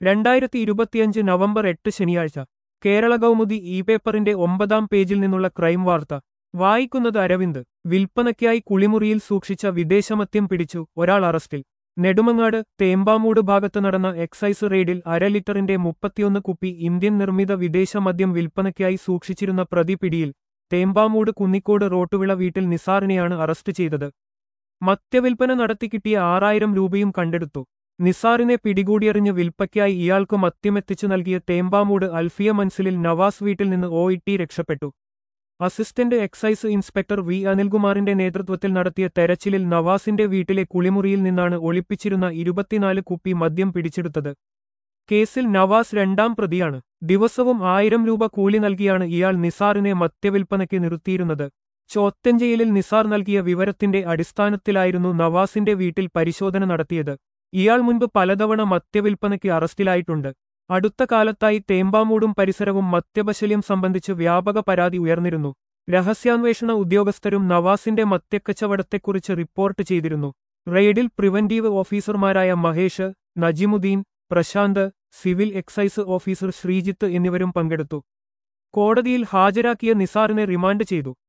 രണ്ടായിരത്തി ഇരുപത്തിയഞ്ച് നവംബർ എട്ട് ശനിയാഴ്ച കേരള കൗമുദി ഇ പേപ്പറിന്റെ ഒമ്പതാം പേജിൽ നിന്നുള്ള ക്രൈം വാർത്ത വായിക്കുന്നത് അരവിന്ദ് വിൽപ്പനയ്ക്കായി കുളിമുറിയിൽ സൂക്ഷിച്ച വിദേശമദ്യം പിടിച്ചു ഒരാൾ അറസ്റ്റിൽ നെടുമങ്ങാട് തേമ്പാമൂട് ഭാഗത്ത് നടന്ന എക്സൈസ് റെയ്ഡിൽ അര ലിറ്ററിന്റെ മുപ്പത്തിയൊന്ന് കുപ്പി ഇന്ത്യൻ നിർമ്മിത വിദേശ മദ്യം വിൽപ്പനയ്ക്കായി സൂക്ഷിച്ചിരുന്ന പ്രതി പിടിയിൽ തേമ്പാമൂട് കുന്നിക്കോട് റോട്ടുവിള വീട്ടിൽ നിസാറിനെയാണ് അറസ്റ്റ് ചെയ്തത് മദ്യവിൽപ്പന നടത്തിക്കിട്ടിയ ആറായിരം രൂപയും കണ്ടെടുത്തു നിസാറിനെ പിടികൂടിയെറിഞ്ഞ് വിൽപ്പയ്ക്കായി ഇയാൾക്ക് മദ്യമെത്തിച്ചു നൽകിയ തേമ്പാമൂട് അൽഫിയ മൻസിലിൽ നവാസ് വീട്ടിൽ നിന്ന് ഒ രക്ഷപ്പെട്ടു അസിസ്റ്റന്റ് എക്സൈസ് ഇൻസ്പെക്ടർ വി അനിൽകുമാറിന്റെ നേതൃത്വത്തിൽ നടത്തിയ തെരച്ചിലിൽ നവാസിന്റെ വീട്ടിലെ കുളിമുറിയിൽ നിന്നാണ് ഒളിപ്പിച്ചിരുന്ന ഇരുപത്തിനാല് കുപ്പി മദ്യം പിടിച്ചെടുത്തത് കേസിൽ നവാസ് രണ്ടാം പ്രതിയാണ് ദിവസവും ആയിരം രൂപ കൂലി നൽകിയാണ് ഇയാൾ നിസാറിനെ മദ്യവിൽപ്പനയ്ക്ക് നിർത്തിയിരുന്നത് ചോത്തഞ്ചയിലിൽ നിസാർ നൽകിയ വിവരത്തിന്റെ അടിസ്ഥാനത്തിലായിരുന്നു നവാസിന്റെ വീട്ടിൽ പരിശോധന നടത്തിയത് ഇയാൾ മുൻപ് പലതവണ മദ്യവിൽപ്പനയ്ക്ക് അറസ്റ്റിലായിട്ടുണ്ട് അടുത്ത കാലത്തായി തേമ്പാമൂടും പരിസരവും മദ്യപശല്യം സംബന്ധിച്ച് വ്യാപക പരാതി ഉയർന്നിരുന്നു രഹസ്യാന്വേഷണ ഉദ്യോഗസ്ഥരും നവാസിന്റെ മദ്യക്കച്ചവടത്തെക്കുറിച്ച് റിപ്പോർട്ട് ചെയ്തിരുന്നു റെയ്ഡിൽ പ്രിവന്റീവ് ഓഫീസർമാരായ Mahesh Najimuddin Prashanth civil excise officer Sreejith എന്നിവരും പങ്കെടുത്തു കോടതിയിൽ ഹാജരാക്കിയ നിസാറിനെ റിമാൻഡ് ചെയ്തു